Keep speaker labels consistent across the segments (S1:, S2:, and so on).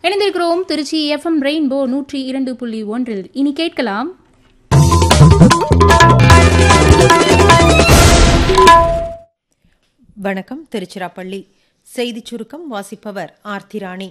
S1: இணைந்திருக்கிறோம் Trichy FM rainbow நூற்றி இரண்டு புள்ளி ஒன்றில் இனி கேட்கலாம்
S2: வணக்கம் திருச்சிராப்பள்ளி செய்திச் சுருக்கம் வாசிப்பவர் ஆர்த்திராணி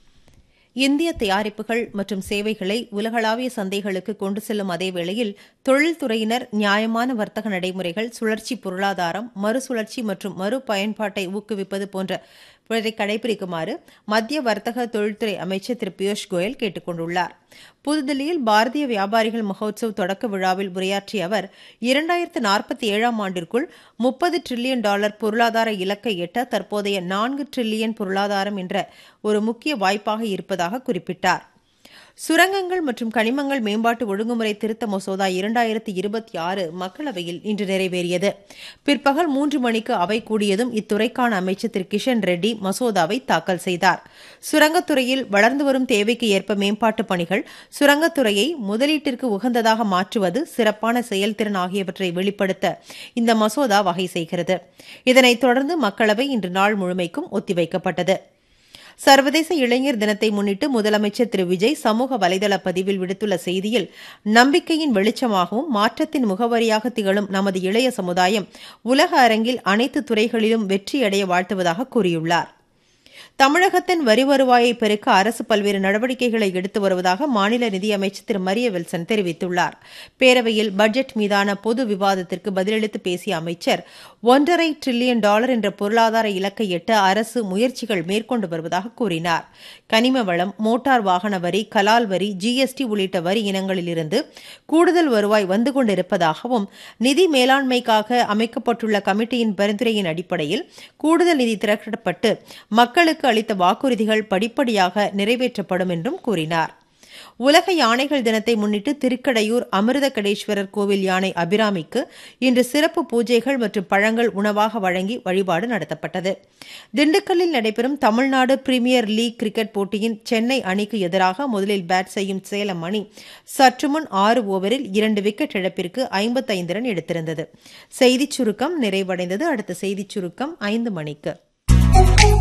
S2: இந்திய தயாரிப்புகள் மற்றும் சேவைகளை உலகளாவிய சந்தைகளுக்கு கொண்டு செல்லும் அதே வேளையில் தொழில்துறையினர் நியாயமான வர்த்தக நடைமுறைகள் சுழற்சி பொருளாதாரம் மறுசுழற்சி மற்றும் மறு பயன்பாட்டை ஊக்குவிப்பது போன்ற கடைபிடிக்குமாறு மத்திய வர்த்தக தொழில்துறை அமைச்சர் திரு பியூஷ் கோயல் கேட்டுக் கொண்டுள்ளார் புதுதில்லியில் பாரதிய வியாபாரிகள் மகோத்சவ் தொடக்க விழாவில் உரையாற்றிய அவர் இரண்டாயிரத்து நாற்பத்தி ஏழாம் ஆண்டிற்குள் முப்பது டிரில்லியன் டாலர் பொருளாதார இலக்கை எட்ட தற்போதைய நான்கு டிரில்லியன் பொருளாதாரம் என்ற ஒரு முக்கிய வாய்ப்பாக இருப்பதாக குறிப்பிட்டார் சுரங்கங்கள் மற்றும் கனிமங்கள் மேம்பாட்டு ஒழுங்குமுறை திருத்த மசோதா இரண்டாயிரத்தி இருபத்தி ஆறு மக்களவையில் இன்று நிறைவேறியது பிற்பகல் மூன்று மணிக்கு அவை கூடியதும் இத்துறைக்கான அமைச்சர் திரு கிஷன் ரெட்டி மசோதாவை தாக்கல் செய்தார் சுரங்கத்துறையில் வளர்ந்து வரும் தேவைக்கு ஏற்ப மேம்பாட்டு பணிகள் சுரங்கத்துறையை முதலீட்டிற்கு உகந்ததாக மாற்றுவது சிறப்பான செயல்திறன் ஆகியவற்றை வெளிப்படுத்த இந்த மசோதா வகை செய்கிறது இதனைத் தொடர்ந்து மக்களவை இன்று நாள் முழுமைக்கும் ஒத்திவைக்கப்பட்டது சர்வதேச இளைஞர் தினத்தை முன்னிட்டு முதலமைச்சர் திரு விஜய் சமூக வலைதள பதிவில் விடுத்துள்ள செய்தியில் நம்பிக்கையின் வெளிச்சமாகவும் மாற்றத்தின் முகவரியாக திகழும் நமது இளைய சமுதாயம் உலக அரங்கில் அனைத்து துறைகளிலும் வெற்றியடைய வாழ்த்துவதாக கூறியுள்ளார் தமிழகத்தின் வரி வருவாயை பெருக்க அரசு பல்வேறு நடவடிக்கைகளை எடுத்து வருவதாக மாநில நிதியமைச்சர் திரு மரிய வில்சன் தெரிவித்துள்ளார் பேரவையில் பட்ஜெட் மீதான பொது விவாதத்திற்கு பதிலளித்து பேசிய அமைச்சர் ஒன்றரை டிரில்லியன் டாலர் என்ற பொருளாதார இலக்கை எட்ட அரசு முயற்சிகள் மேற்கொண்டு வருவதாக கூறினார் கனிம வளம் மோட்டார் வாகன வரி கலால் வரி ஜிஎஸ்டி உள்ளிட்ட வரி இனங்களிலிருந்து கூடுதல் வருவாய் வந்து கொண்டிருப்பதாகவும் நிதி மேலாண்மைக்காக அமைக்கப்பட்டுள்ள கமிட்டியின் பரிந்துரையின் அடிப்படையில் கூடுதல் நிதி திரட்டப்பட்டு மக்களுக்கு அளித்த வாக்குறுதிகள் படிப்படியாக நிறைவேற்றப்படும் என்றும் கூறினார் உலக யானைகள் தினத்தை முன்னிட்டு திருக்கடையூர் அமிர்தகடேஸ்வரர் கோவில் யானை அபிராமிக்கு இன்று சிறப்பு பூஜைகள் மற்றும் பழங்கள் உணவாக வழங்கி வழிபாடு நடத்தப்பட்டது திண்டுக்கல்லில் நடைபெறும் தமிழ்நாடு பிரீமியர் லீக் கிரிக்கெட் போட்டியின் சென்னை அணிக்கு எதிராக முதலில் பேட் செய்யும் சேலம் அணி சற்றுமுன் ஆறு ஓவரில் இரண்டு விக்கெட் இழப்பிற்கு ஐம்பத்தைந்து ரன் எடுத்திருந்தது செய்திச் சுருக்கம் நிறைவடைந்தது அடுத்த செய்திச் சுருக்கம் ஐந்து மணிக்கு